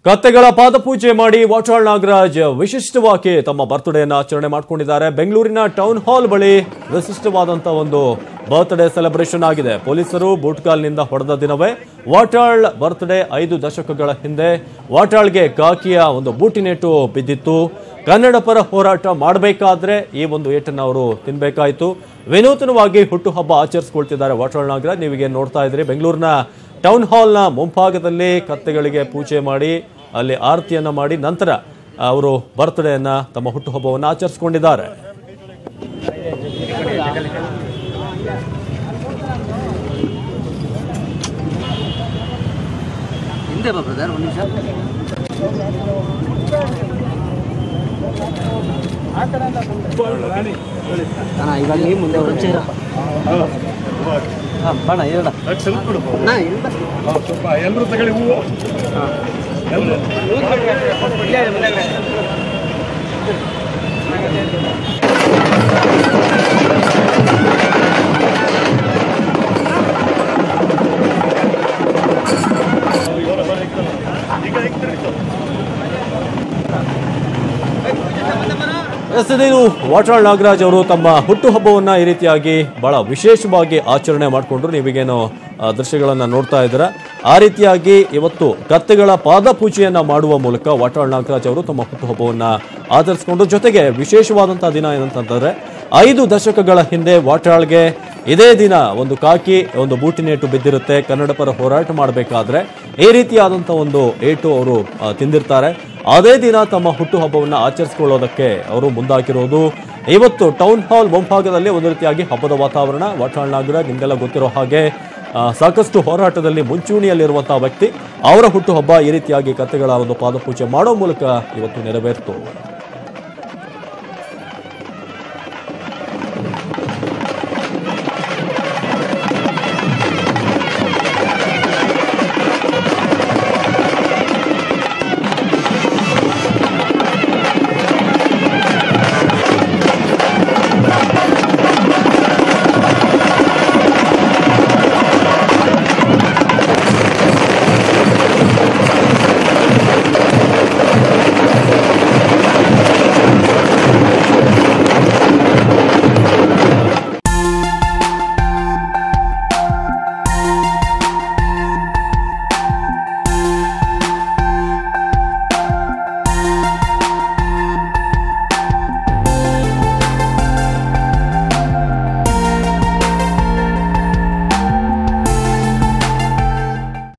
ಕತ್ತೆಗಳ ಪಾದಪೂಜೆ ಮಾಡಿ ವಾಟಾಳ್ ನಾಗರಾಜ್ ವಿಶಿಷ್ಟವಾಗಿ ತಮ್ಮ ಬರ್ತ್ಡೇಯನ್ನು ಆಚರಣೆ ಮಾಡಿಕೊಂಡಿದ್ದಾರೆ ಬೆಂಗಳೂರಿನ ಟೌನ್ ಹಾಲ್ ಬಳಿ ವಿಶಿಷ್ಟವಾದಂತಹ ಒಂದು ಬರ್ತ್ಡೇ ಸೆಲೆಬ್ರೇಷನ್ ಆಗಿದೆ ಪೊಲೀಸರು ಬೂಟ್ಕಾಲ್ನಿಂದ ಹೊಡೆದ ದಿನವೇ ವಾಟಾಳ್ ಬರ್ತ್ಡೇ ಐದು ದಶಕಗಳ ಹಿಂದೆ ವಾಟಾಳ್ಗೆ ಕಾಕಿಯ ಒಂದು ಬೂಟಿನೇಟು ಬಿದ್ದಿತ್ತು ಕನ್ನಡ ಪರ ಹೋರಾಟ ಮಾಡಬೇಕಾದ್ರೆ ಈ ಒಂದು ಏಟನ್ನು ಅವರು ತಿನ್ಬೇಕಾಯ್ತು ವಿನೂತನವಾಗಿ ಹುಟ್ಟುಹಬ್ಬ ಆಚರಿಸಿಕೊಳ್ತಿದ್ದಾರೆ ವಾಟಾಳ್ ನಾಗರಾಜ್ ನೀವೀಗ ನೋಡ್ತಾ ಇದ್ರಿ ಬೆಂಗಳೂರಿನ ಟೌನ್ ಹಾಲ್ನ ಮುಂಭಾಗದಲ್ಲಿ ಕತ್ತೆಗಳಿಗೆ ಪೂಜೆ ಮಾಡಿ ಅಲ್ಲಿ ಆರತಿಯನ್ನ ಮಾಡಿ ನಂತರ ಅವರು ಬರ್ತ್ಡೇಯನ್ನ ತಮ್ಮ ಹುಟ್ಟುಹಬ್ಬವನ್ನು ಆಚರಿಸಿಕೊಂಡಿದ್ದಾರೆ ಹಿಂದೆ ಬಾ ಬ್ರದರ್ ಒಂದು ನಿಮಿಷ ಅಣ್ಣ ಇವಾಗ ನೀವು ಮುಂದೆ ಒಂದು ಚೇರ ಹಾಂ ಬಣ್ಣ ಹೇಳ ನಾ ಇಲ್ಲ ಎಲ್ಲರೂ ತಗೊಳ್ಳಿ ಹೂವು ಎಸ್ ಇದು ವಾಟಾಳ್ ನಾಗರಾಜ್ ಅವರು ತಮ್ಮ ಹುಟ್ಟುಹಬ್ಬವನ್ನ ಈ ರೀತಿಯಾಗಿ ಬಹಳ ವಿಶೇಷವಾಗಿ ಆಚರಣೆ ಮಾಡಿಕೊಂಡ್ರು ನೀವೀಗೇನು ಆ, ದೃಶ್ಯಗಳನ್ನ ನೋಡ್ತಾ ಇದ್ದೀರಾ ಆ ರೀತಿಯಾಗಿ ಇವತ್ತು ಕತ್ತೆಗಳ ಪಾದ ಪೂಜೆಯನ್ನ ಮಾಡುವ ಮೂಲಕ ವಾಟಾಳ್ ನಾಗರಾಜ್ ಅವರು ತಮ್ಮ ಹುಟ್ಟುಹಬ್ಬವನ್ನ ಆಚರಿಸಿಕೊಂಡು ಜೊತೆಗೆ ವಿಶೇಷವಾದಂತಹ ದಿನ ಏನಂತಂದ್ರೆ ಐದು ದಶಕಗಳ ಹಿಂದೆ ವಾಟಾಳ್ಗೆ ಇದೇ ದಿನ ಒಂದು ಕಾಕಿ ಒಂದು ಬೂಟಿನೇಟು ಬಿದ್ದಿರುತ್ತೆ ಕನ್ನಡ ಪರ ಹೋರಾಟ ಮಾಡಬೇಕಾದ್ರೆ ಈ ರೀತಿಯಾದಂಥ ಒಂದು ಏಟು ಅವರು ಆ, ತಿಂದಿರ್ತಾರೆ ಅದೇ ದಿನ ತಮ್ಮ ಹುಟ್ಟುಹಬ್ಬವನ್ನು ಆಚರಿಸಿಕೊಳ್ಳೋದಕ್ಕೆ ಅವರು ಮುಂದಾಕಿರೋದು ಇವತ್ತು ಟೌನ್ ಹಾಲ್ ಮುಂಭಾಗದಲ್ಲಿ ಒಂದು ರೀತಿಯಾಗಿ ಹಬ್ಬದ ವಾತಾವರಣ ವಾಟಾಳ್ ನಾಗರಾಜ್ ನಿಮಗೆಲ್ಲ ಗೊತ್ತಿರೋ ಹಾಗೆ ಆ, ಸಾಕಷ್ಟು ಹೋರಾಟದಲ್ಲಿ ಮುಂಚೂಣಿಯಲ್ಲಿರುವಂತಹ ವ್ಯಕ್ತಿ ಅವರ ಹುಟ್ಟುಹಬ್ಬ ಈ ರೀತಿಯಾಗಿ ಕತ್ತೆಗಳ ಒಂದು ಪಾದಪೂಜೆ ಮಾಡೋ ಮೂಲಕ ಇವತ್ತು ನೆರವೇರಿತು